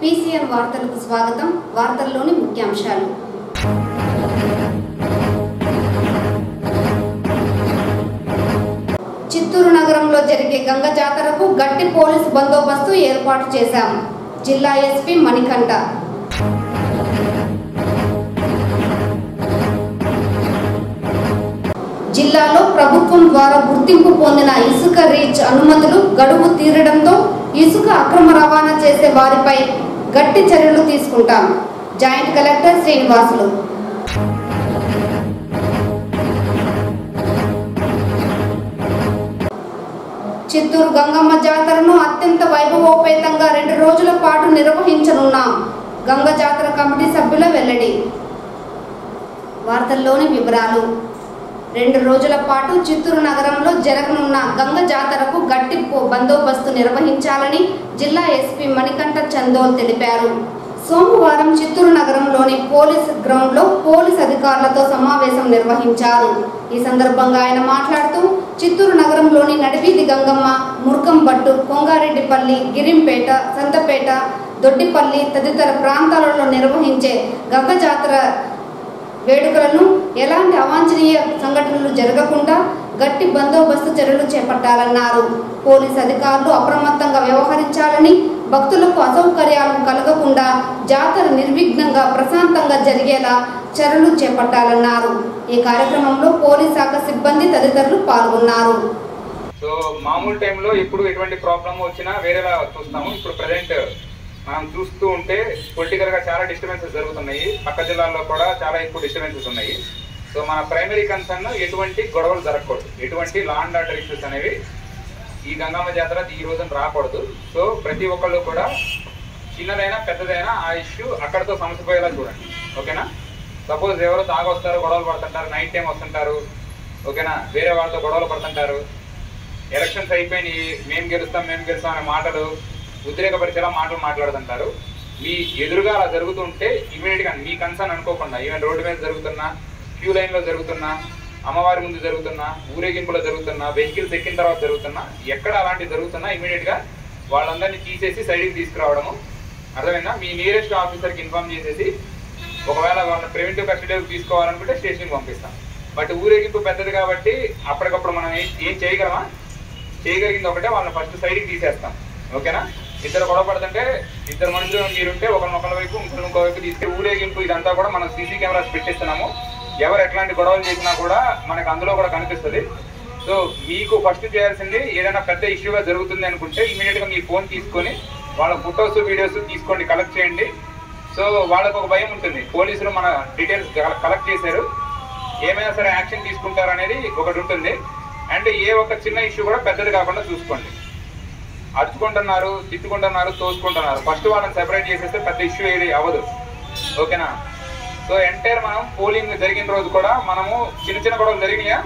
PCN వార్తలకు స్వాగతం వార్తల్లోని ముఖ్యాంశాలు చిత్తూరు నగరంలో జరిగే గంగ జాతరకు గట్టి పోలీసు బందోబస్తు ఏర్పాటు చేశాం జిల్లా ఎస్పీ మణికంఠ జిల్లాలో ప్రభుత్వం ద్వారా గుర్తింపు పొందిన ఇసుక రీచ్ అనుమతులు గడువు తీరడంతో ఇసుక అక్రమ రవాణా చేసే వారిపై గట్టి చర్యలు తీసుకుంటాం జాయింట్ కలెక్టర్ శ్రీనివాసులు చిత్తూరు గంగమ్మ జాతరను అత్యంత వైభవోపేతంగా రెండు రోజుల పాటు నిర్వహించనున్నాం గంగ జాతర కమిటీ సభ్యుల వెల్లడి వార్తల్లోని వివరాలు రెండు రోజుల పాటు చిత్తూరు నగరంలో జరగనున్న గంగ జాతరకు గట్టి పో- బందోబస్తు నిర్వహించాలని జిల్లా ఎస్పీ మణికంఠ చందోల్ తెలిపారు సోమవారం చిత్తూరు నగరంలోని పోలీస్ గ్రౌండ్లో పోలీస్ అధికారులతో సమావేశం నిర్వహించారు ఈ సందర్భంగా ఆయన మాట్లాడుతూ చిత్తూరు నగరంలోని నడివీధి గంగమ్మ మురుకంబట్టు కొంగారెడ్డిపల్లి గిరింపేట సంతపేట దొడ్డిపల్లి తదితర ప్రాంతాలలో నిర్వహించే గంగ జాతర వేడుకలను ఎలాంటి అవాంఛనీయ సంఘటనలు జరగకుండా గట్టి బందోబస్తు చర్యలు చేపట్టాలన్నారు పోలీస్ అధికారులు అప్రమత్తంగా వ్యవహరించాలని భక్తులకు అసౌకర్యాలు కలగకుండా జాతర నిర్విఘ్నంగా ప్రశాంతంగా జరిగేలా చర్యలు చేపట్టాలన్నారు ఈ కార్యక్రమంలో పోలీస్ శాఖ సిబ్బంది తదితరులు పాల్గొన్నారు సో మామూలు టైంలో ఎప్పుడు ఎటువంటి ప్రాబ్లం వచ్చినా వేరేలా చూస్తాము ఇప్పుడు ప్రజెంట్ మనం చూస్తూ ఉంటే పొలిటికల్ గా చాలా డిస్టర్బెన్సెస్ జరుగుతున్నాయి పక్క జిల్లాల్లో కూడా చాలా ఎక్కువ డిస్టర్బెన్సెస్ ఉన్నాయి సో మన ప్రైమరీ కన్సర్న్ ఎటువంటి గొడవలు జరగకూడదు ఎటువంటి లా అండ్ ఆర్డర్ ఇష్యూస్ అనేవి ఈ గంగమ్మ జాతర ఈ రోజున రాకూడదు సో ప్రతి ఒక్కళ్ళు కూడా చిన్నదైనా పెద్దదైనా ఆ ఇష్యూ అక్కడితో సమస్య పోయేలా చూడండి ఓకేనా సపోజ్ ఎవరో తాగొస్తారు గొడవలు పడుతుంటారు నైట్ టైం వస్తుంటారు ఓకేనా వేరే వాళ్ళతో గొడవలు పడుతుంటారు ఎలక్షన్స్ అయిపోయినాయి మేము గెలుస్తాం మేము గెలుస్తాం అనే మాటలు ఉద్రేకపరిచేలా మాటలు మాట్లాడుతుంటారు మీ ఎదురుగా అలా జరుగుతుంటే ఇమీడియట్ గా మీ కన్సర్న్ అనుకోకుండా ఈవెన్ రోడ్డు మీద జరుగుతున్నా క్యూ లైన్ లో జరుగుతున్నా అమ్మవారి ముందు జరుగుతున్నా ఊరేగింపులో జరుగుతున్నా వెహికల్స్ ఎక్కిన తర్వాత జరుగుతున్నా ఎక్కడ అలాంటివి జరుగుతున్నా ఇమీడియట్ గా వాళ్ళందరినీ తీసేసి సైడ్కి తీసుకురావడము అర్థమైందా మీ నియరెస్ట్ ఆఫీసర్కి ఇన్ఫార్మ్ చేసేసి ఒకవేళ వాళ్ళని ప్రివెంటివ్ కస్టడీకి తీసుకోవాలనుకుంటే స్టేషన్కి పంపిస్తాం బట్ ఊరేగింపు పెద్దది కాబట్టి అప్పటికప్పుడు మనం ఏం ఏం చేయగలమా చేయగలిగింది ఒకటే వాళ్ళని ఫస్ట్ సైడ్కి తీసేస్తాం ఓకేనా ఇద్దరు గొడవ పడుతుంటే ఇద్దరు మనుషులు మీరుంటే ఒకరిని ఒకరి వైపు ఇంకొకరిని ఇంకో వైపు తీసుకెళ్ళి ఊరేగింపు ఇదంతా కూడా మనం సీసీ కెమెరాస్ పెట్టిస్తున్నాము ఎవరు ఎట్లాంటి గొడవలు చేసినా కూడా మనకు అందులో కూడా కనిపిస్తుంది సో మీకు ఫస్ట్ చేయాల్సింది ఏదైనా పెద్ద ఇష్యూగా జరుగుతుంది అనుకుంటే ఇమీడియట్ గా మీ ఫోన్ తీసుకొని వాళ్ళ ఫొటోస్ వీడియోస్ తీసుకోండి కలెక్ట్ చేయండి సో వాళ్ళకు ఒక భయం ఉంటుంది పోలీసులు మన డీటెయిల్స్ కలెక్ట్ చేశారు ఏమైనా సరే యాక్షన్ తీసుకుంటారు అనేది ఒకటి ఉంటుంది అండ్ ఏ ఒక్క చిన్న ఇష్యూ కూడా పెద్దది కాకుండా చూసుకోండి అరుచుకుంటున్నారు తిట్టుకుంటున్నారు తోసుకుంటున్నారు ఫస్ట్ వాళ్ళని సెపరేట్ చేసేస్తే పెద్ద ఇష్యూ ఏది అవ్వదు ఓకేనా సో ఎంటైర్ మనం పోలింగ్ జరిగిన రోజు కూడా మనము చిన్న చిన్న గొడవలు జరిగినాయా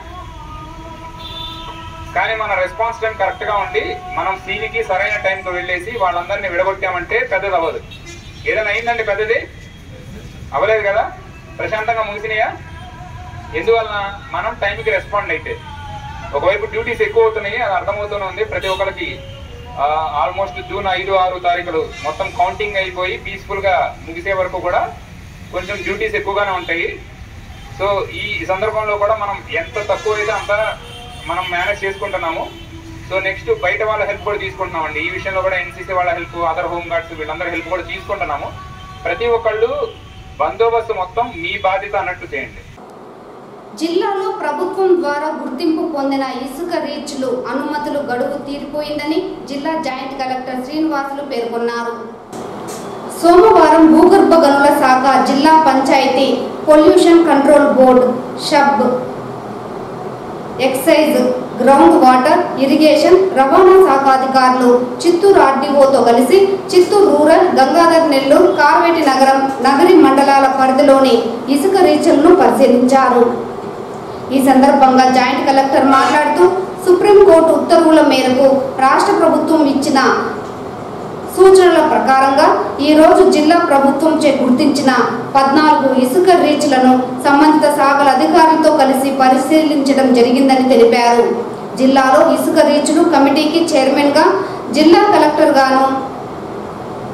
కానీ మన రెస్పాన్స్ టైం కరెక్ట్ గా ఉండి మనం సీనికి సరైన టైంకి వెళ్ళేసి వాళ్ళందరినీ విడగొట్టామంటే పెద్దది అవ్వదు ఏదైనా అయిందండి పెద్దది అవ్వలేదు కదా ప్రశాంతంగా ముగిసినాయా ఎందువలన మనం టైంకి రెస్పాండ్ అయితే ఒకవైపు డ్యూటీస్ ఎక్కువ అవుతున్నాయి అది అర్థమవుతూనే ఉంది ప్రతి ఒక్కరికి ఆల్మోస్ట్ జూన్ ఐదు ఆరు తారీఖులు మొత్తం కౌంటింగ్ అయిపోయి పీస్ఫుల్ గా ముగిసే వరకు కూడా కొంచెం డ్యూటీస్ ఎక్కువగానే ఉంటాయి సో ఈ సందర్భంలో కూడా మనం ఎంత తక్కువ అయితే అంత మనం మేనేజ్ చేసుకుంటున్నాము సో నెక్స్ట్ బయట వాళ్ళ హెల్ప్ కూడా తీసుకుంటున్నామండి ఈ విషయంలో కూడా ఎన్సీసీ వాళ్ళ హెల్ప్ అదర్ హోమ్ గార్డ్స్ వీళ్ళందరి హెల్ప్ కూడా తీసుకుంటున్నాము ప్రతి ఒక్కళ్ళు బందోబస్తు మొత్తం మీ బాధ్యత అన్నట్టు చేయండి జిల్లాలో ప్రభుత్వం ద్వారా గుర్తింపు పొందిన ఇసుక రీచ్లు అనుమతులు గడువు తీరిపోయిందని జిల్లా జాయింట్ కలెక్టర్ శ్రీనివాసులు పేర్కొన్నారు సోమవారం భూగర్భ గనుల శాఖ జిల్లా పంచాయతీ పొల్యూషన్ కంట్రోల్ బోర్డు షబ్ ఎక్సైజ్ గ్రౌండ్ వాటర్ ఇరిగేషన్ రవాణా శాఖ అధికారులు చిత్తూరు ఆర్డీఓతో కలిసి చిత్తూరు రూరల్ గంగాధర్ నెల్లూరు కార్వేటి నగరం నగరి మండలాల పరిధిలోని ఇసుక రీచ్లను పరిశీలించారు ఈ సందర్భంగా జాయింట్ కలెక్టర్ మాట్లాడుతూ సుప్రీంకోర్టు ఉత్తర్వుల మేరకు రాష్ట్ర ప్రభుత్వం ఇచ్చిన సూచనల ప్రకారంగా ఈ రోజు జిల్లా ప్రభుత్వంచే గుర్తించిన పద్నాలుగు ఇసుక రీచ్లను సంబంధిత శాఖల అధికారులతో కలిసి పరిశీలించడం జరిగిందని తెలిపారు జిల్లాలో ఇసుక రీచ్లు కమిటీకి చైర్మన్ గా జిల్లా కలెక్టర్ గాను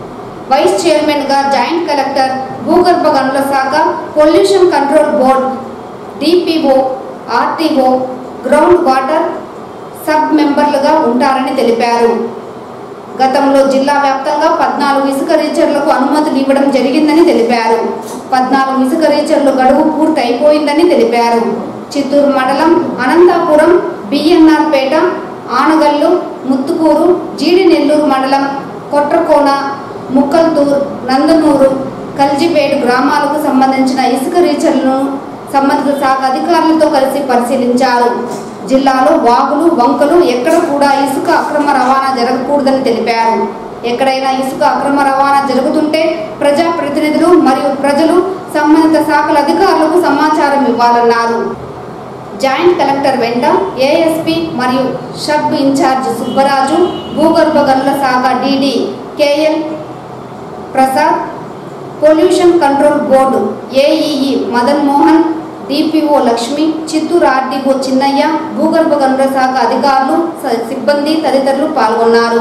వైస్ చైర్మన్ గా జాయింట్ కలెక్టర్ భూగర్భ గనుల శాఖ pollution control board DPO RTO ground water sub మెంబర్లుగా ఉంటారని తెలిపారు గతంలో జిల్లా వ్యాప్తంగా పద్నాలుగు ఇసుక రీచర్లకు అనుమతులు ఇవ్వడం జరిగిందని తెలిపారు పద్నాలుగు ఇసుక రీచర్లు గడువు పూర్తి అయిపోయిందని తెలిపారు చిత్తూరు మండలం అనంతాపురం బిఎన్ఆర్ పేట ఆనగల్లు ముత్తుకూరు జీడి నెల్లూరు మండలం కొట్రకోన ముక్కల్తూర్ నందనూరు కల్జిపేటు గ్రామాలకు సంబంధించిన ఇసుక రీచర్లను సంబంధిత శాఖ అధికారులతో కలిసి పరిశీలించారు జిల్లాలో వాగులు వంకలు ఎక్కడ కూడా ఇసుక అక్రమ రవాణా జరగకూడదని తెలిపారు ఎక్కడైనా ఇసుక అక్రమ రవాణా జరుగుతుంటే ప్రజా ప్రతినిధులు మరియు ప్రజలు సంబంధిత శాఖల అధికారులకు సమాచారం ఇవ్వాలన్నారు జాయింట్ కలెక్టర్ వెంట ఏఎస్పీ మరియు సబ్ ఇన్ఛార్జ్ సుబ్బరాజు భూగర్భ గనుల శాఖ DD KL Prasad pollution control board AEE Madan Mohan DPO Lakshmi Chittoor RDO Chinnaiah భూగర్భ గనుల శాఖ అధికారులు స- సిబ్బంది తదితరులు పాల్గొన్నారు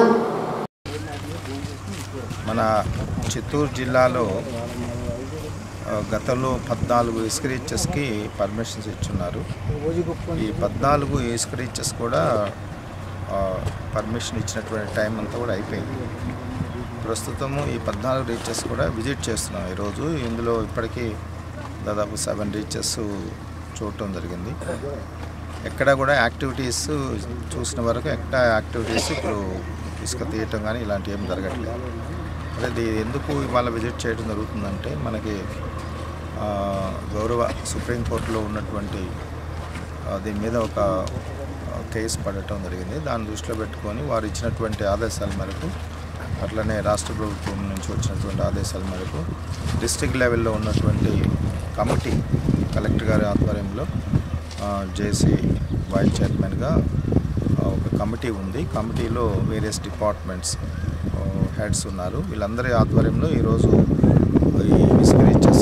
మన చిత్తూరు జిల్లాలో ఆ, గతంలో పద్నాలుగు ఇసుక రీచెస్కి పర్మిషన్స్ ఇచ్చున్నారు ఈ పద్నాలుగు ఇసుక రీచెస్ కూడా ఆ, పర్మిషన్ ఇచ్చినటువంటి టైం అంతా కూడా అయిపోయింది ప్రస్తుతము ఈ పద్నాలుగు రీచెస్ కూడా విజిట్ చేస్తున్నాం ఈరోజు ఇందులో ఇప్పటికీ దాదాపు సెవెన్ రీచెస్ చూడటం జరిగింది ఎక్కడ కూడా యాక్టివిటీస్ చూసిన వరకు ఎక్కడ యాక్టివిటీస్ ఇప్పుడు ఇసుక తీయటం కానీ ఇలాంటివి ఏం జరగట్లేదు అంటే ఇది ఎందుకు ఇవాళ విజిట్ చేయడం జరుగుతుందంటే మనకి ఆ, గౌరవ సుప్రీంకోర్టులో ఉన్నటువంటి ఆ, దీని మీద ఒక ఆ, కేసు పడటం జరిగింది దాన్ని దృష్టిలో పెట్టుకొని వారు ఇచ్చినటువంటి ఆదేశాల మేరకు అట్లనే రాష్ట్ర ప్రభుత్వం నుంచి వచ్చినటువంటి ఆదేశాల మేరకు డిస్ట్రిక్ట్ లెవెల్లో ఉన్నటువంటి కమిటీ కలెక్టర్ గారి ఆధ్వర్యంలో జేసీ వైస్ చైర్మన్గా ఆ, ఒక కమిటీ ఉంది కమిటీలో వేరియస్ డిపార్ట్మెంట్స్ హెడ్స్ ఉన్నారు వీళ్ళందరి ఆధ్వర్యంలో ఈరోజు ఈ ఇసుక రీచెస్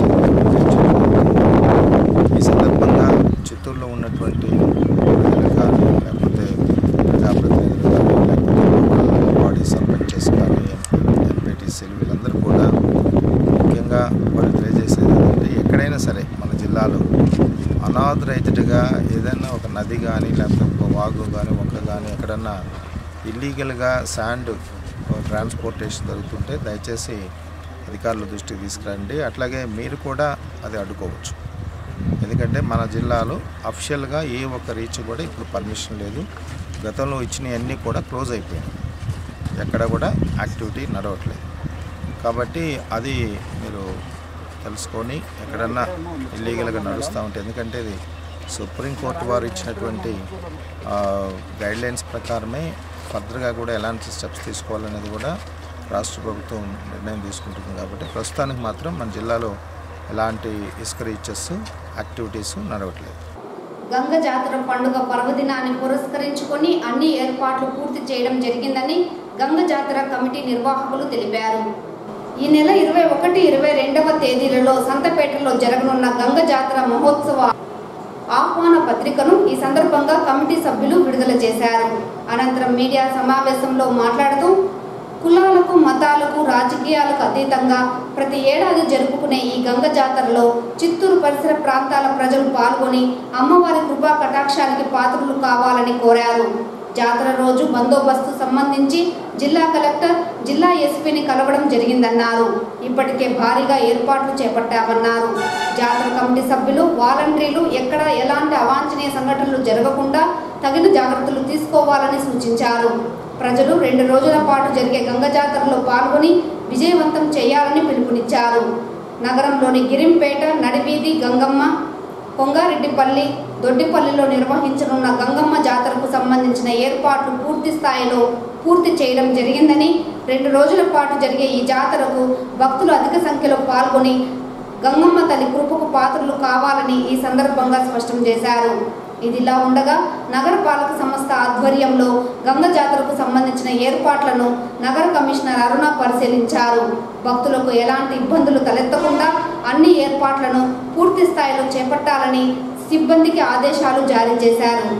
ఈ సందర్భంగా చిత్తూరులో ఉన్నటువంటి ప్రజలు కానీ లేకపోతే ప్రజాప్రతినిధులు కానీ లేకపోతే లోకల్ బాడీ సర్పంచెస్ కానీ ఎంపీటీసీలు వీళ్ళందరూ కూడా ముఖ్యంగా వాళ్ళు తెలియజేసేది ఏంటంటే ఎక్కడైనా సరే మన జిల్లాలో అనాథరైజ్డ్గా ఏదైనా ఒక నది కానీ లేకపోతే ఒక వాగు కానీ ఒక కానీ ఎక్కడన్నా ఇల్లీగల్గా శాండ్ ట్రాన్స్పోర్టేషన్ జరుగుతుంటే దయచేసి అధికారుల దృష్టికి తీసుకురండి అట్లాగే మీరు కూడా అది అడ్డుకోవచ్చు ఎందుకంటే మన జిల్లాలో అఫిషియల్గా ఏ ఒక్క రీచ్ కూడా ఇప్పుడు పర్మిషన్ లేదు గతంలో ఇచ్చినవన్నీ కూడా క్లోజ్ అయిపోయాయి ఎక్కడ కూడా యాక్టివిటీ నడవట్లేదు కాబట్టి అది మీరు తెలుసుకొని ఎక్కడన్నా ఇల్లీగల్గా నడుస్తూ ఉంటే ఎందుకంటే ఇది సుప్రీంకోర్టు వారు ఇచ్చినటువంటి గైడ్లైన్స్ ప్రకారమే ఫర్దర్గా కూడా ఎలాంటి స్టెప్స్ తీసుకోవాలనేది కూడా రాష్ట్ర ప్రభుత్వం నిర్ణయం తీసుకుంటుంది కాబట్టి ప్రస్తుతానికి మాత్రం మన జిల్లాలో ఎలాంటి ఇసుక రీచెస్ యాక్టివిటీస్ నడవట్లేదు గంగ జాతర పండుగ పర్వదినాన్ని పురస్కరించుకొని అన్ని ఏర్పాట్లు పూర్తి చేయడం జరిగిందని గంగ జాతర కమిటీ నిర్వాహకులు తెలిపారు ఈ నెల ఇరవై ఒకటి ఇరవై రెండవ తేదీలలో సంతపేటలో జరగనున్న గంగ జాతర మహోత్సవ ఆహ్వాన పత్రికను ఈ సందర్భంగా కమిటీ సభ్యులు విడుదల చేశారు అనంతరం మీడియా సమావేశంలో మాట్లాడుతూ కులాలకు మతాలకు రాజకీయాలకు అతీతంగా ప్రతి ఏడాది జరుపుకునే ఈ గంగ జాతరలో చిత్తూరు పరిసర ప్రాంతాల ప్రజలు పాల్గొని అమ్మవారి కృపా కటాక్షానికి పాత్రులు కావాలని కోరారు జాతర రోజు బందోబస్తు సంబంధించి జిల్లా కలెక్టర్ జిల్లా ఎస్పీని కలవడం జరిగిందన్నారు ఇప్పటికే భారీగా ఏర్పాట్లు చేపట్టామన్నారు జాతర కమిటీ సభ్యులు వాలంటీర్లు ఎక్కడ ఎలాంటి అవాంఛనీయ సంఘటనలు జరగకుండా తగిన జాగ్రత్తలు తీసుకోవాలని సూచించారు ప్రజలు రెండు రోజుల పాటు జరిగే గంగ జాతరలో పాల్గొని విజయవంతం చేయాలని పిలుపునిచ్చారు నగరంలోని గిరింపేట నడివీధి గంగమ్మ కొంగారెడ్డిపల్లి దొడ్డిపల్లిలో నిర్వహించనున్న గంగమ్మ జాతరకు సంబంధించిన ఏర్పాట్లు పూర్తి స్థాయిలో పూర్తి చేయడం జరిగిందని రెండు రోజుల పాటు జరిగే ఈ జాతరకు భక్తులు అధిక సంఖ్యలో పాల్గొని గంగమ్మ తల్లి కృపకు పాత్రలు కావాలని ఈ సందర్భంగా స్పష్టం చేశారు ఇదిలా ఉండగా నగరపాలక సంస్థ ఆధ్వర్యంలో గంగ జాతరకు సంబంధించిన ఏర్పాట్లను నగర కమిషనర్ అరుణ పరిశీలించారు భక్తులకు ఎలాంటి ఇబ్బందులు తలెత్తకుండా అన్ని ఏర్పాట్లను పూర్తి స్థాయిలో చేపట్టాలని సిబ్బందికి ఆదేశాలు జారీ చేశారు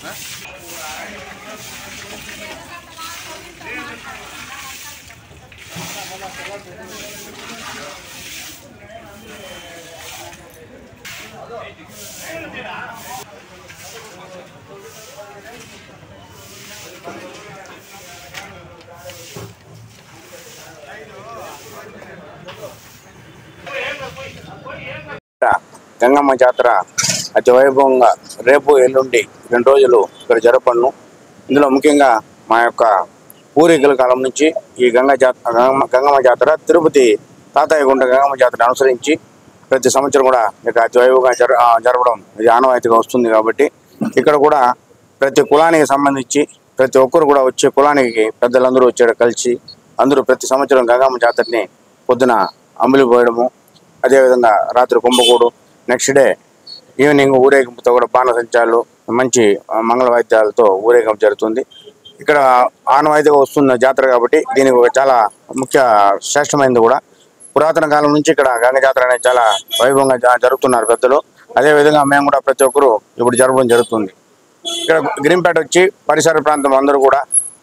గంగమ్మ జాతర అతి వైభవంగా రేపు ఎల్లుండి రెండు రోజులు ఇక్కడ జరపను ఇందులో ముఖ్యంగా మా యొక్క పూర్వీకుల కాలం నుంచి ఈ గంగా జాతర గంగమ్మ గంగమ్మ జాతర తిరుపతి తాతయ్య గుంట గంగమ్మ జాతర అనుసరించి ప్రతి సంవత్సరం కూడా ఇక అతి వైభవంగా జర ఆ, జరపడం ఇది ఆనవాయితీగా వస్తుంది కాబట్టి ఇక్కడ కూడా ప్రతి కులానికి సంబంధించి ప్రతి ఒక్కరు కూడా వచ్చే కులానికి పెద్దలందరూ వచ్చాడు కలిసి అందరూ ప్రతి సంవత్సరం గంగమ్మ జాతరని పొద్దున అంబలి పోయడము అదేవిధంగా రాత్రి కుంభకూడు నెక్స్ట్ డే ఈవినింగ్ ఊరేగింపుతో కూడా బాణసంచాలు మంచి ఆ, మంగళ వాయిద్యాలతో ఊరేగింపు జరుగుతుంది ఇక్కడ ఆనవాయితీగా వస్తున్న జాతర కాబట్టి దీనికి ఒక చాలా ముఖ్య శ్రేష్టమైనది కూడా పురాతన కాలం నుంచి ఇక్కడ గంగ జాతర అనేది చాలా వైభవంగా జ- జరుపుతున్నారు పెద్దలు అదేవిధంగా మేము కూడా ప్రతి ఒక్కరు ఇప్పుడు జరపడం జరుగుతుంది ఇక్కడ గ్రీంపేట వచ్చి పరిసర ప్రాంతం అందరూ కూడా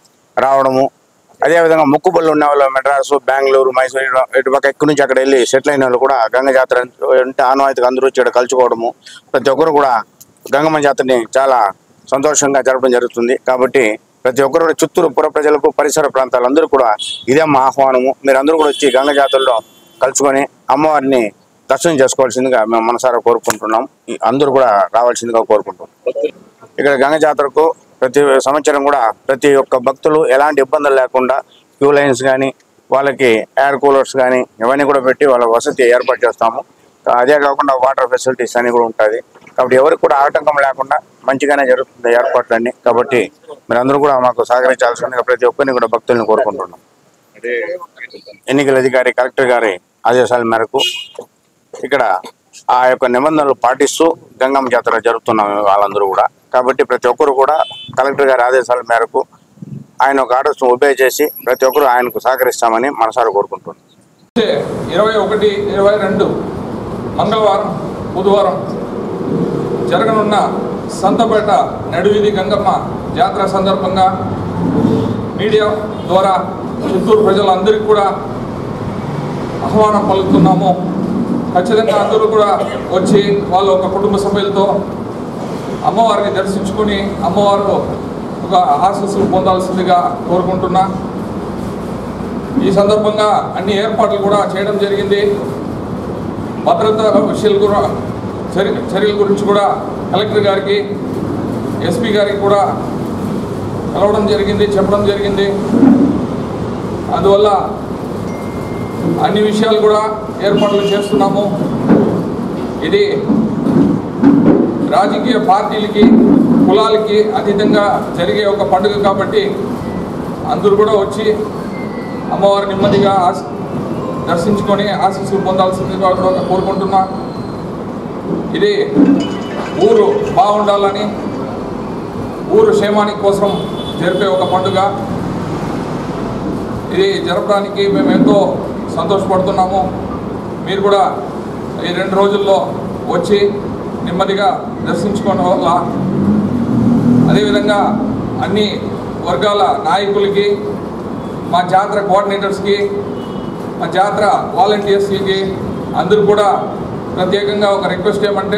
రావడము అదేవిధంగా ముక్కుబళ్ళు ఉన్న వాళ్ళు మెడ్రాసు బెంగళూరు మైసూరు ఇటు- ఇటు పక్క ఎక్కడి నుంచి అక్కడ వెళ్ళి సెటిల్ అయిన వాళ్ళు కూడా గంగ జాతర అంటే ఆనవాయితీగా అందరూ వచ్చి ఇక్కడ కలుసుకోవడము ప్రతి ఒక్కరు కూడా గంగమ్మ జాతరని చాలా సంతోషంగా జరపడం జరుగుతుంది కాబట్టి ప్రతి ఒక్కరు కూడా చిత్తూరు పుర ప్రజలకు పరిసర ప్రాంతాలందరూ కూడా ఇదే మా ఆహ్వానము మీరు అందరూ కూడా వచ్చి గంగ జాతరలో కలుసుకొని అమ్మవారిని దర్శనం చేసుకోవాల్సిందిగా మేము మనసారా కోరుకుంటున్నాం ఈ అందరూ కూడా రావాల్సిందిగా కోరుకుంటున్నాం ఇక్కడ గంగ జాతరకు ప్రతి సంవత్సరం కూడా ప్రతి ఒక్క భక్తులు ఎలాంటి ఇబ్బందులు లేకుండా క్యూ లైన్స్ కానీ వాళ్ళకి ఎయిర్ కూలర్స్ కానీ ఇవన్నీ కూడా పెట్టి వాళ్ళ వసతి ఏర్పాటు చేస్తాము అదే కాకుండా వాటర్ ఫెసిలిటీస్ అని కూడా ఉంటుంది కాబట్టి ఎవరికి కూడా ఆటంకం లేకుండా మంచిగానే జరుగుతుంది ఏర్పాట్లన్నీ కాబట్టి మీరందరూ కూడా మాకు సహకరించాల్సిందిగా ప్రతి ఒక్కరిని కూడా భక్తుల్ని కోరుకుంటున్నాం ఎన్నికల అధికారి కలెక్టర్ గారి ఆదేశాల మేరకు ఇక్కడ ఆ యొక్క నిబంధనలు పాటిస్తూ గంగమ్మ జాతర జరుపుతున్నాం వాళ్ళందరూ కూడా కాబట్టి ప్రతి ఒక్కరు కూడా కలెక్టర్ గారి ఆదేశాల మేరకు ఆయన ఒక ఆర్డర్స్ ఒబే చేసి ప్రతి ఒక్కరు ఆయనకు సహకరిస్తామని మనసారా కోరుకుంటున్నాం ఇరవై ఒకటి ఇరవై రెండు మంగళవారం బుధవారం జరగనున్న సంతపేట నడువీధి గంగమ్మ జాతర సందర్భంగా మీడియా ద్వారా చిత్తూరు ప్రజలందరికీ కూడా ఆహ్వానం పలుకుతున్నాము ఖచ్చితంగా అందరూ కూడా వచ్చి వాళ్ళ ఒక కుటుంబ సభ్యులతో అమ్మవారిని దర్శించుకుని అమ్మవారు ఒక ఆశీస్సులు పొందాల్సిందిగా కోరుకుంటున్నా ఈ సందర్భంగా అన్ని ఏర్పాట్లు కూడా చేయడం జరిగింది భద్రతా విషయాలు కూడా చర్య చర్యల గురించి కూడా కలెక్టర్ గారికి ఎస్పీ గారికి కూడా కలవడం జరిగింది చెప్పడం జరిగింది అందువల్ల అన్ని విషయాలు కూడా ఏర్పాట్లు చేస్తున్నాము ఇది రాజకీయ పార్టీలకి కులాలకి అతీతంగా జరిగే ఒక పండుగ కాబట్టి అందరూ కూడా వచ్చి అమ్మవారి నెమ్మదిగా ఆశ దర్శించుకొని ఆశీస్సులు పొందాల్సిందిగా కూడా కోరుకుంటున్నా ఇది ఊరు బాగుండాలని ఊరు క్షేమానికి కోసం జరిపే ఒక పండుగ ఇది జరపడానికి మేము ఎంతో సంతోషపడుతున్నాము మీరు కూడా ఈ రెండు రోజుల్లో వచ్చి నెమ్మదిగా దర్శించుకోవడం వల్ల అదేవిధంగా అన్ని వర్గాల నాయకులకి మా జాతర కోఆర్డినేటర్స్కి మా జాతర వాలంటీర్స్కి అందరూ కూడా ప్రత్యేకంగా ఒక రిక్వెస్ట్ ఏమంటే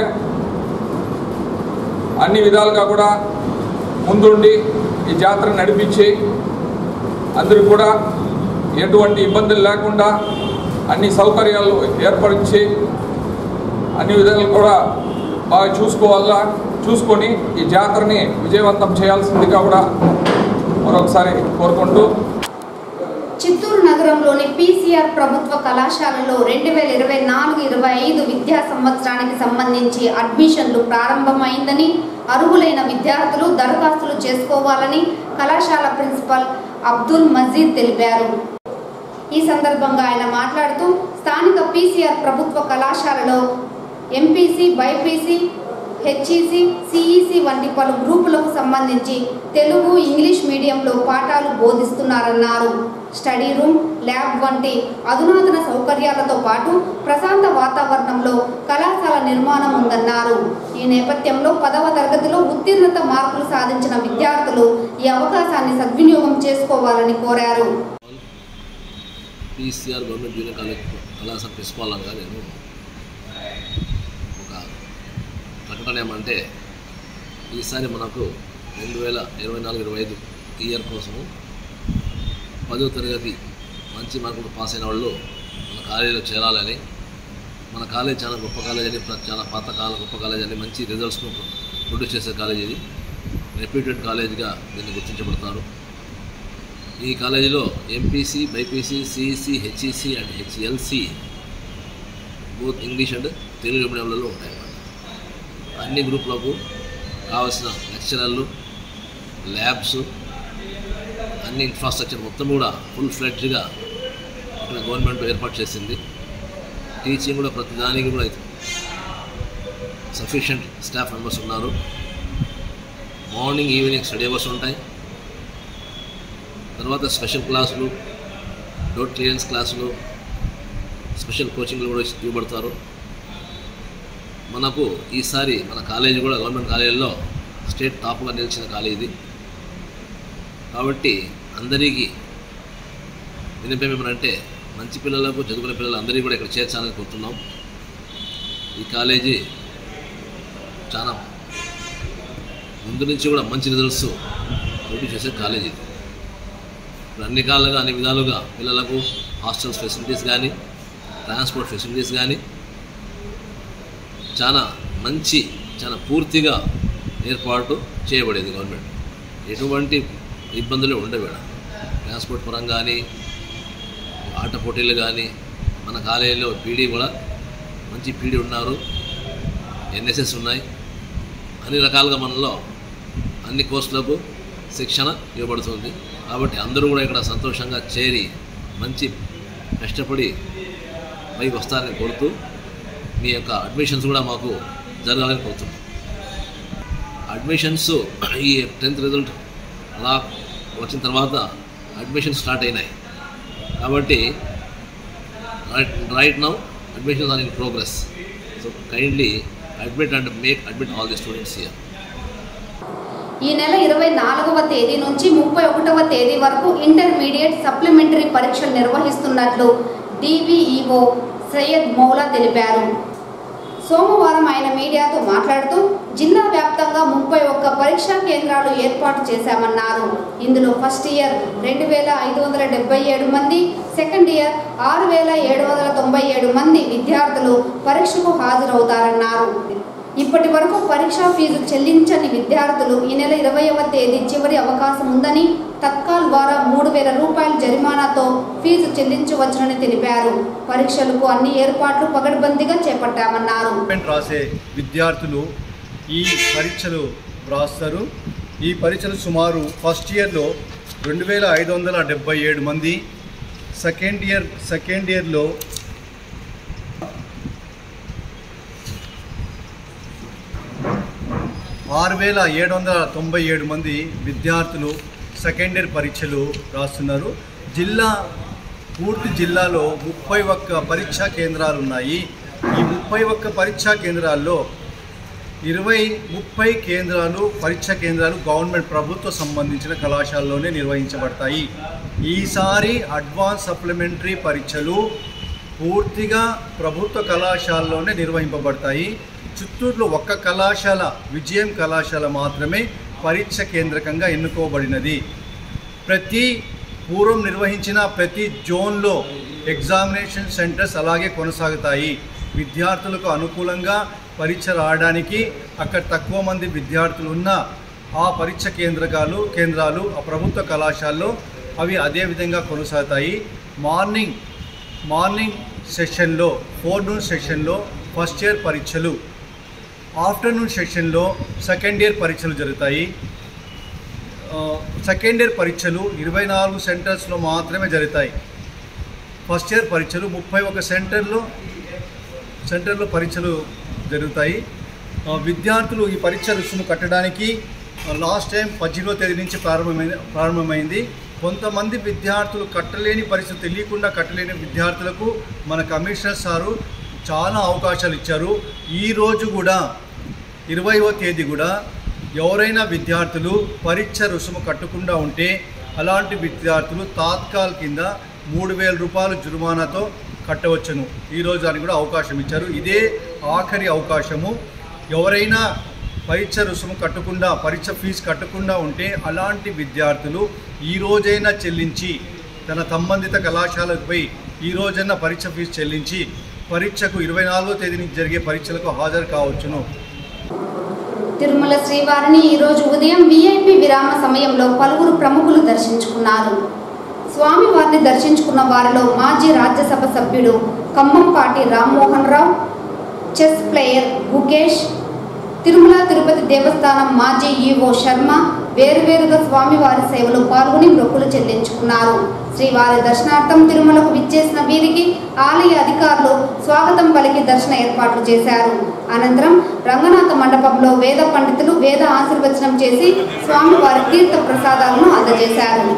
అన్ని విధాలుగా కూడా ముందుండి ఈ జాతర నడిపించి అందరూ కూడా ఎటువంటి ఇబ్బందులు లేకుండా అన్ని సౌకర్యాలు ఏర్పరిచి అన్ని విధాలు కూడా బాగా చూసుకోవాలా చూసుకొని ఈ జాతరని విజయవంతం చేయాల్సిందిగా కూడా మరొకసారి కోరుకుంటూ చిత్తూరు నగరంలోని పీసీఆర్ ప్రభుత్వ కళాశాలలో రెండు వేల ఇరవై నాలుగు ఇరవై ఐదు విద్యా సంవత్సరానికి సంబంధించి అడ్మిషన్లు ప్రారంభమైందని అర్హులైన విద్యార్థులు దరఖాస్తులు చేసుకోవాలని కళాశాల ప్రిన్సిపల్ అబ్దుల్ మజీద్ తెలిపారు ఈ సందర్భంగా ఆయన మాట్లాడుతూ స్థానిక పీసీఆర్ ప్రభుత్వ కళాశాలలో ఎంపీసీ బైపీసీ హెచ్ఈసి సిఈసి వంటి పలు గ్రూపులకు సంబంధించి తెలుగు ఇంగ్లీష్ మీడియంలో పాఠాలు బోధిస్తున్నారన్నారు స్టడీ రూమ్ ల్యాబ్ వంటి అధునాతన సౌకర్యాలతో పాటు ప్రశాంత వాతావరణంలో కళాశాల నిర్మాణం ఉందన్నారు ఈ నేపథ్యంలో పదవ తరగతిలో ఉత్తీర్ణత మార్కులు సాధించిన విద్యార్థులు ఈ అవకాశాన్ని సద్వినియోగం చేసుకోవాలని కోరారు పీసీఆర్ గవర్నమెంట్ జూనియర్ కాలేజ్ కళాశాల ప్రిన్సిపాల్గా నేను ఒక ప్రకటన ఏమంటే ఈసారి మనకు రెండు వేల ఇరవై నాలుగు ఇరవై ఐదు ఇయర్ కోసము పదో తరగతి మంచి మార్కులు పాస్ అయిన వాళ్ళు మన కాలేజీలో చేరాలని మన కాలేజ్ చాలా గొప్ప కాలేజ్ అని ప్ర- చాలా పాత కాల గొప్ప కాలేజ్ అని మంచి రిజల్ట్స్ను ప్రొడ్యూస్ చేసే కాలేజ్ ఇది రెప్యూటెడ్ కాలేజ్గా దీన్ని గుర్తించబడతారు ఈ కాలేజీలో MPC BiPC CEC HEC and HLC both English and Telugu మీడియంలలో ఉంటాయన్నమాట అన్ని గ్రూపులకు కావాల్సిన లెక్చరర్లు ల్యాబ్స్ అన్ని ఇన్ఫ్రాస్ట్రక్చర్ మొత్తం కూడా ఫుల్ ఫ్లెడ్జ్గా ఇక్కడ గవర్నమెంట్ ఏర్పాటు చేసింది టీచింగ్ కూడా ప్రతి దానికి కూడా సఫిషియంట్ స్టాఫ్ మెంబర్స్ ఉన్నారు మార్నింగ్ ఈవినింగ్ స్టడీ అవర్స్ ఉంటాయి తర్వాత స్పెషల్ క్లాసులు డోర్ క్లియరెన్స్ క్లాసులు స్పెషల్ కోచింగ్లు కూడా ఇవ్వబడతారు మనకు ఈసారి మన కాలేజీ కూడా గవర్నమెంట్ కాలేజీలో స్టేట్ టాప్గా నిలిచిన కాలేజీ ఇది కాబట్టి అందరికీ వినిపేం ఏమనంటే మంచి పిల్లలకు చదువుకునే పిల్లలు అందరికీ కూడా ఇక్కడ చేర్చాలని కోరుతున్నాం ఈ కాలేజీ చాలా ముందు నుంచి కూడా మంచి రిజల్ట్స్ పోటీ చేసే కాలేజీ ఇది ఇప్పుడు అన్ని కాలాలుగా అన్ని విధాలుగా పిల్లలకు హాస్టల్స్ ఫెసిలిటీస్ కానీ ట్రాన్స్పోర్ట్ ఫెసిలిటీస్ కానీ చాలా మంచి చాలా పూర్తిగా ఏర్పాటు చేయబడేది గవర్నమెంట్ ఎటువంటి ఇబ్బందులు ఉండవు ట్రాన్స్పోర్ట్ పరంగా కానీ ఆట పోటీలు కానీ మన కాలేజీలో పీడీ కూడా మంచి పీడీ ఉన్నారు ఎన్ఎస్ఎస్ ఉన్నాయి అన్ని రకాలుగా మనలో అన్ని కోర్సులకు శిక్షణ ఇవ్వబడుతుంది కాబట్టి అందరూ కూడా ఇక్కడ సంతోషంగా చేరి మంచి కష్టపడి పైకి వస్తారని కోరుతూ మీ యొక్క అడ్మిషన్స్ కూడా మాకు జరగాలని కోరుతున్నాం అడ్మిషన్స్ ఈ టెన్త్ రిజల్ట్ అలా వచ్చిన తర్వాత అడ్మిషన్స్ స్టార్ట్ అయినాయి కాబట్టి right right now admissions are in progress so kindly admit and make admit all the students here ఈ నెల ఇరవై నాలుగవ తేదీ నుంచి ముప్పై ఒకటవ తేదీ వరకు ఇంటర్మీడియట్ సప్లిమెంటరీ పరీక్షలు నిర్వహిస్తున్నట్లు డివిఈఓ సయ్యద్ మౌలా తెలిపారు సోమవారం ఆయన మీడియాతో మాట్లాడుతూ జిల్లా వ్యాప్తంగా ముప్పై ఒక్క పరీక్షా కేంద్రాలు ఏర్పాటు చేశామన్నారు ఇందులో ఫస్ట్ ఇయర్ రెండు వేల ఐదు వందల డెబ్బై ఏడు మంది సెకండ్ ఇయర్ ఆరు వేల ఏడు వందల తొంభై ఏడు మంది విద్యార్థులు పరీక్షకు హాజరవుతారన్నారు ఇప్పటి వరకు పరీక్షా ఫీజు చెల్లించని విద్యార్థులు ఈ నెల ఇరవైవ తేదీ చివరి అవకాశం ఉందని తత్కాల్ ద్వారా మూడు వేల రూపాయల జరిమానాతో ఫీజు చెల్లించవచ్చునని తెలిపారు పరీక్షలకు అన్ని ఏర్పాట్లు పగడ్బందీగా చేపట్టామన్నారు గవర్నమెంట్ రాసే విద్యార్థులు ఈ పరీక్షలు రాస్తారు ఈ పరీక్షలు సుమారు ఫస్ట్ ఇయర్లో రెండు వేల ఐదు వందల డెబ్బై ఏడు మంది సెకండ్ ఇయర్ సెకండ్ ఇయర్లో ఆరు వేల ఏడు వందల తొంభై ఏడు మంది విద్యార్థులు సెకండ్ ఇయర్ పరీక్షలు రాస్తున్నారు జిల్లా పూర్తి జిల్లాలో ముప్పై ఒక్క పరీక్షా కేంద్రాలు ఉన్నాయి ఈ ముప్పై ఒక్క పరీక్షా కేంద్రాల్లో ఇరవై ముప్పై కేంద్రాలు పరీక్షా కేంద్రాలు గవర్నమెంట్ ప్రభుత్వ సంబంధించిన కళాశాలలోనే నిర్వహించబడతాయి ఈసారి అడ్వాన్స్ సప్లిమెంటరీ పరీక్షలు పూర్తిగా ప్రభుత్వ కళాశాలలోనే నిర్వహింపబడతాయి చిత్తూరులో ఒక్క కళాశాల విజయం కళాశాల మాత్రమే పరీక్ష కేంద్రకంగా ఎన్నుకోబడినది ప్రతి పూర్వం నిర్వహించిన ప్రతి జోన్లో ఎగ్జామినేషన్ సెంటర్స్ అలాగే కొనసాగుతాయి విద్యార్థులకు అనుకూలంగా పరీక్ష రాయడానికి అక్కడ తక్కువ మంది విద్యార్థులు ఉన్న ఆ పరీక్ష కేంద్రకాలు కేంద్రాలు ఆ ప్రభుత్వ కళాశాలలో అవి అదే విధంగా కొనసాగుతాయి మార్నింగ్ మార్నింగ్ సెషన్లో ఫోర్నూన్ సెషన్లో ఫస్ట్ ఇయర్ పరీక్షలు ఆఫ్టర్నూన్ సెషన్లో సెకండ్ ఇయర్ పరీక్షలు జరుగుతాయి ఆ, సెకండ్ ఇయర్ పరీక్షలు ఇరవై నాలుగు సెంటర్స్లో మాత్రమే జరుగుతాయి ఫస్ట్ ఇయర్ పరీక్షలు ముప్పై ఒక సెంటర్లో సెంటర్లో పరీక్షలు జరుగుతాయి ఆ, విద్యార్థులు ఈ పరీక్ష రుసుము కట్టడానికి లాస్ట్ టైం పద్దెనిమిదో తేదీ నుంచి ప్రారంభమైంది ప్రారంభమైంది కొంతమంది విద్యార్థులు కట్టలేని పరిస్థితి తెలియకుండా కట్టలేని విద్యార్థులకు మన కమిషనర్ సారు చాలా అవకాశాలు ఇచ్చారు ఈరోజు కూడా ఇరవైవ తేదీ కూడా ఎవరైనా విద్యార్థులు పరీక్ష రుసుము కట్టకుండా ఉంటే అలాంటి విద్యార్థులు తాత్కాల్ కింద మూడు వేల రూపాయలు జుర్మానాతో కట్టవచ్చును ఈరోజు దానికి కూడా అవకాశం ఇచ్చారు ఇదే ఆఖరి అవకాశము ఎవరైనా పరీక్ష రుసుము కట్టకుండా పరీక్ష ఫీజు కట్టకుండా ఉంటే అలాంటి విద్యార్థులు ఈ రోజైనా చెల్లించి తన సంబంధిత కళాశాలకు పోయి ఈ రోజైనా పరీక్ష ఫీజు చెల్లించి పరీక్షకు ఇరవై నాలుగో తేదీ నుంచి జరిగే పరీక్షలకు హాజరు కావచ్చును తిరుమల శ్రీవారిని ఈరోజు ఉదయం విఐపి విరామ సమయంలో పలువురు ప్రముఖులు దర్శించుకున్నారు స్వామివారిని దర్శించుకున్న వారిలో మాజీ రాజ్యసభ సభ్యుడు ఖమ్మంపాటి రామ్మోహన్ రావు చెస్ ప్లేయర్ గుకేష్ తిరుమల తిరుపతి దేవస్థానం మాజీ ఈవో శర్మ వేరువేరుగా స్వామివారి సేవలో పాల్గొని మొక్కులు చెల్లించుకున్నారు శ్రీవారి దర్శనార్థం తిరుమలకు విచ్చేసిన వీరికి ఆలయ అధికారులు స్వాగతం పలికి దర్శన ఏర్పాట్లు చేశారు అనంతరం రంగనాథ మండపంలో వేద పండితులు వేద ఆశీర్వచనం చేసి స్వామివారి తీర్థ ప్రసాదాలను అందజేశారు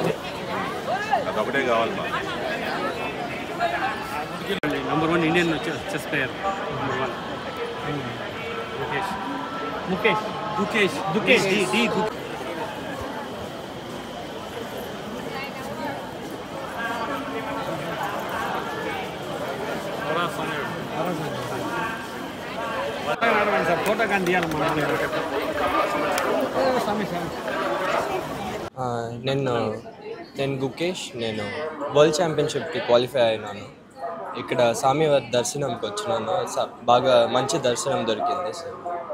number one Indian chess player number one ముఖేష్ ముఖేష్ దుకేష్ దుకేష్ డి డి దు సార్ ఫోటో కానీ తీయాలమ్మా స్వామి స్వామి ఆ, నేను నేను గుకేష్ నేను వరల్డ్ ఛాంపియన్షిప్కి క్వాలిఫై అయినాను ఇక్కడ స్వామివారి దర్శనంకి వచ్చినాను స- బాగా మంచి దర్శనం దొరికింది సో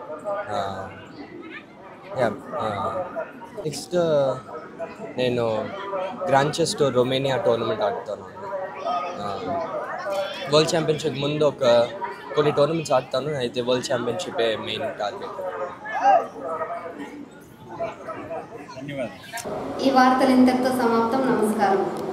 నెక్స్ట్ నేను grand chess tour Romania tournament ఆడుతాను వరల్డ్ ఛాంపియన్షిప్ ముందు ఒక కొన్ని టోర్నమెంట్స్ ఆడతాను అయితే వరల్డ్ ఛాంపియన్షిపే మెయిన్ టార్గెట్ ఈ వార్తలు ఇంతటితో సమాప్తం నమస్కారం